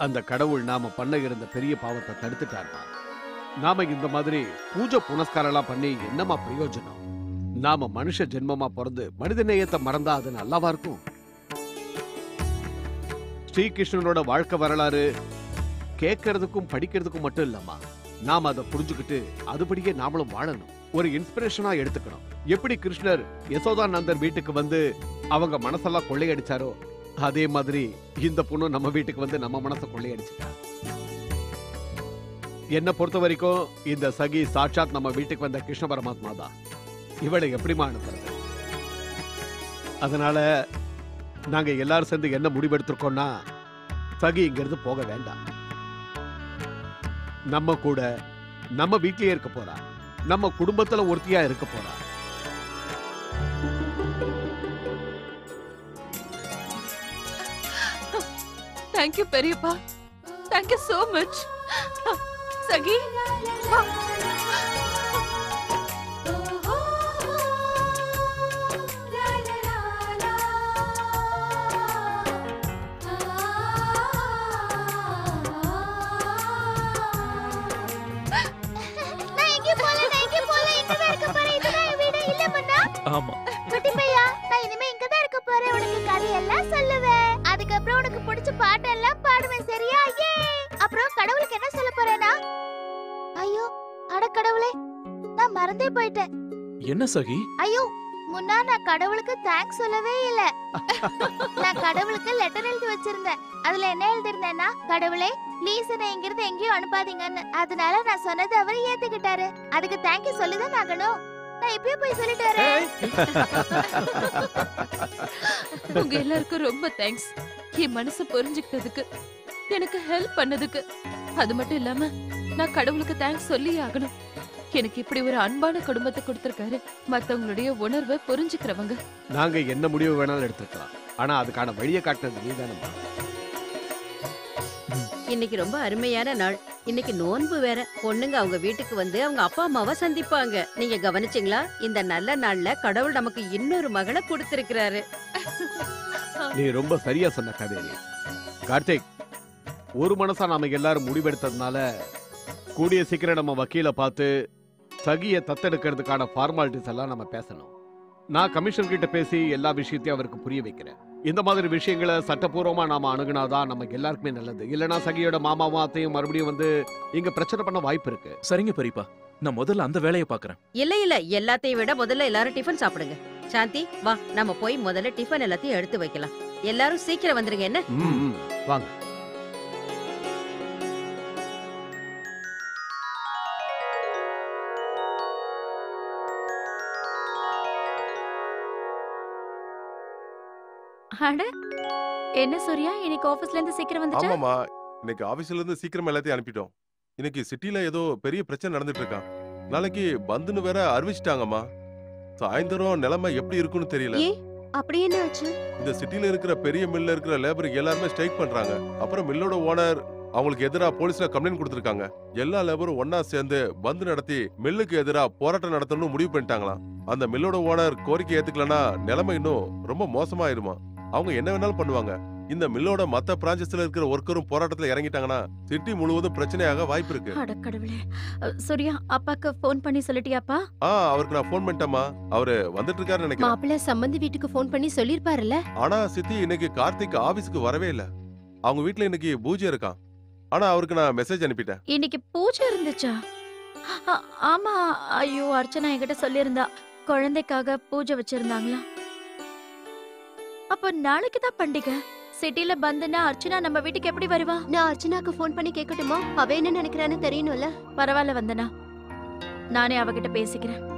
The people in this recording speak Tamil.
அந்த கடவுள் நாம பண்ண இருந்த பெரிய பாவத்தை தடுத்துட்டாருமா நாம இந்த மாதிரி பூஜை புனஸ்காரம்லாம் பண்ணி என்னமா பிரயோஜனம் நாம மனுஷ ஜென்மமா பிறந்து மனித நேயத்தை மறந்தா அது நல்லாவா இருக்கும் ஸ்ரீகிருஷ்ணனோட வாழ்க்கை வரலாறு கேட்கறதுக்கும் படிக்கிறதுக்கும் மட்டும் இல்லம்மா நாம அதை புரிஞ்சுக்கிட்டு அதுபடியே நாமளும் வாழணும் ஒரு இன்ஸ்பிரேஷனா எடுத்துக்கணும் எப்படி கிருஷ்ணர் யசோதானந்தர் வீட்டுக்கு வந்து அவங்க மனசெல்லாம் கொள்ளையடிச்சாரோ அதே மாதிரி இந்த பொண்ணு நம்ம வீட்டுக்கு வந்து நம்ம மனசை கொள்ளையடிச்சிட்டா என்ன பொறுத்த வரைக்கும் இந்த சகி சாட்சாத் நம்ம வீட்டுக்கு வந்த கிருஷ்ண பரமாத்மா தான் இவளை எப்படிமா அனுப்புறது அதனால நாங்க எல்லாரும் சேர்ந்து என்ன முடிவெடுத்திருக்கோம்னா சகி இங்கிருந்து போக வேண்டாம் நம்ம கூட நம்ம வீட்லயே இருக்க போறா நம்ம குடும்பத்துல ஒருத்தியா இருக்க போறா தேங்க்யூ பெரியப்பா தேங்க்யூ சோ மச் சகி நான் எங்கேயும் போல நான் எங்கேயும் போல இங்க தான் இருக்க போறேன் இதுதான் என் வீடு இல்ல மன்னா ஆமா குட்டி பையா நான் இனிமே இங்க தான் இருக்க போறேன் உனக்கு கதையெல்லாம் சொல்லுவேன் அதுக்கப்புறம் உனக்கு பிடிச்ச பாட்டெல்லாம் பாடுவேன் சரியா ஏ அப்புறம் கடவுளுக்கு என்ன சொல்ல போறேனா ஐயோ அட கடவுளே நான் மறந்தே போயிட்டேன் என்ன சகி ஐயோ முன்னா நான் கடவுளுக்கு தேங்க்ஸ் சொல்லவே இல்ல நான் கடவுளுக்கு லெட்டர் எழுதி வச்சிருந்தேன் அதுல என்ன எழுதிருந்தேன்னா கடவுளே ப்ளீஸ் என்ன இங்கிருந்து எங்கேயும் அனுப்பாதீங்கன்னு அதனால நான் சொன்னதை அவர் ஏத்துக்கிட்டாரு அதுக்கு தேங்க்யூ சொல்லிதான் ஆகணும் நான் இப்பயே போய் சொல்லிட்டு வரேன் உங்க எல்லாருக்கும் ரொம்ப தேங்க்ஸ் என் மனசு புரிஞ்சுக்கிட்டதுக்கு எனக்கு ஹெல்ப் பண்ணதுக்கு அது மட்டும் இல்லாம நான் கடவுளுக்கு தேங்க்ஸ் சொல்லி ஆகணும் எனக்கு இப்படி ஒரு அன்பான குடும்பத்தை கொடுத்திருக்காரு மத்தவங்களுடைய உணர்வை புரிஞ்சுக்கிறவங்க நாங்க என்ன முடிவு வேணாலும் எடுத்துக்கலாம் ஆனா அதுக்கான வழியை காட்டுனது நீதானம்மா இன்னைக்கு ரொம்ப அருமையான நாள் இன்னைக்கு நோன்பு வேற பொண்ணுங்க அவங்க வீட்டுக்கு வந்து அவங்க அப்பா அம்மாவை சந்திப்பாங்க நீங்க கவனிச்சீங்களா இந்த நல்ல நாள்ல கடவுள் நமக்கு இன்னொரு மகளை கொடுத்திருக்கிறாரு நீ ரொம்ப சரியா சொன்ன கதையிலே கார்த்திக் ஒரு மனசா நாம எல்லாரும் முடிவெடுத்ததுனால கூடிய சீக்கிரம் நம்ம வக்கீல பார்த்து சகிய தத்தெடுக்கிறதுக்கான ஃபார்மாலிட்டிஸ் எல்லாம் நம்ம பேசணும் நான் கமிஷன் கிட்ட பேசி எல்லா விஷயத்தையும் அவருக்கு புரிய வைக்கிறேன் இந்த மாதிரி விஷயங்களை சட்டப்பூர்வமா நாம அணுகுனாதான் நமக்கு எல்லாருக்குமே நல்லது இல்லனா சகியோட மாமாவும் அத்தையும் மறுபடியும் வந்து இங்க பிரச்சனை பண்ண வாய்ப்பு இருக்கு சரிங்க பெரியப்பா நான் முதல்ல அந்த வேலையை பாக்குறேன் இல்ல இல்ல எல்லாத்தையும் விட முதல்ல எல்லாரும் டிஃபன் சாப்பிடுங்க சாந்தி வா நம்ம போய் முதல்ல டிஃபன் எல்லாத்தையும் எடுத்து வைக்கலாம் எல்லாரும் சீக்கிரம் வந்துருங்க என்ன ம், ம். வாங்க அட என்ன சூர்யா இன்னைக்கு ஆபீஸ்ல இருந்து சீக்கிரம் வந்துட்ட ஆமாமா இன்னைக்கு ஆபீஸ்ல இருந்து சீக்கிரம் எல்லாத்தையும் அனுப்பிட்டோம் இன்னைக்கு சிட்டில ஏதோ பெரிய பிரச்சனை நடந்துட்டு இருக்கான் நாளைக்கு பந்துன்னு வேற அறிவிச்சிட்டாங்கம்மா சாயந்தரம் நிலைமை எப்படி இருக்குன்னு தெரியல ஏ அப்படி என்ன ஆச்சு இந்த சிட்டில இருக்கிற பெரிய மில்ல இருக்கிற லேபர் எல்லாருமே ஸ்ட்ரைக் பண்றாங்க அப்புறம் மில்லோட ஓனர் அவங்களுக்கு எதிரா போலீஸ்ல கம்ப்ளைண்ட் கொடுத்திருக்காங்க எல்லா லேபரும் ஒன்னா சேர்ந்து பந்து நடத்தி மில்லுக்கு எதிரா போராட்டம் நடத்தணும்னு முடிவு பண்ணிட்டாங்களாம் அந்த மில்லோட ஓனர் கோரிக்கை ஏத்துக்கலனா நிலைமை இன்னும் ரொம்ப மோசமாயிருமா அவங்க என்ன வேணாலும் பண்ணுவாங்க இந்த மில்லோட மத்த பிரான்சஸ்ல இருக்கிற ஒர்க்கரும் போராட்டத்துல இறங்கிட்டாங்கன்னா சிட்டி முழுவதும் பிரச்சனையாக வாய்ப்பு இருக்கு அட கடவுளே அ, சூர்யா அப்பாக்கு ஃபோன் பண்ணி சொல்லிட்டியாப்பா ஆ அவருக்கு நான் ஃபோன் பண்ணிட்டேமா அவரு வந்துட்டு இருக்காருன்னு நினைக்கிறேன் மாப்பிள்ள சம்பந்தி வீட்டுக்கு ஃபோன் பண்ணி சொல்லிருப்பாருல்ல ஆனா சித்தி இன்னைக்கு கார்த்திக் ஆபீஸ்க்கு வரவே இல்ல அவங்க வீட்ல இன்னைக்கு பூஜை இருக்கான் ஆனா அவருக்கு நான் மெசேஜ் அனுப்பிட்டேன் இன்னைக்கு பூஜை இருந்துச்சா அ, ஆமா ஐயோ அர்ச்சனா என்கிட்ட சொல்லியிருந்தா குழந்தைக்காக பூஜை வச்சிருந்தாங்களா அப்ப நாளைக்கு தான் பண்டிகை சிட்டில பந்துனா அர்ச்சனா நம்ம வீட்டுக்கு எப்படி வருவா நான் அர்ச்சனாக்கு ஃபோன் பண்ணி கேட்கட்டுமா அவ என்ன நினைக்கிறான்னு தெரியணும்ல பரவாயில்ல வந்தனா நானே அவகிட்ட பேசிக்கிறேன்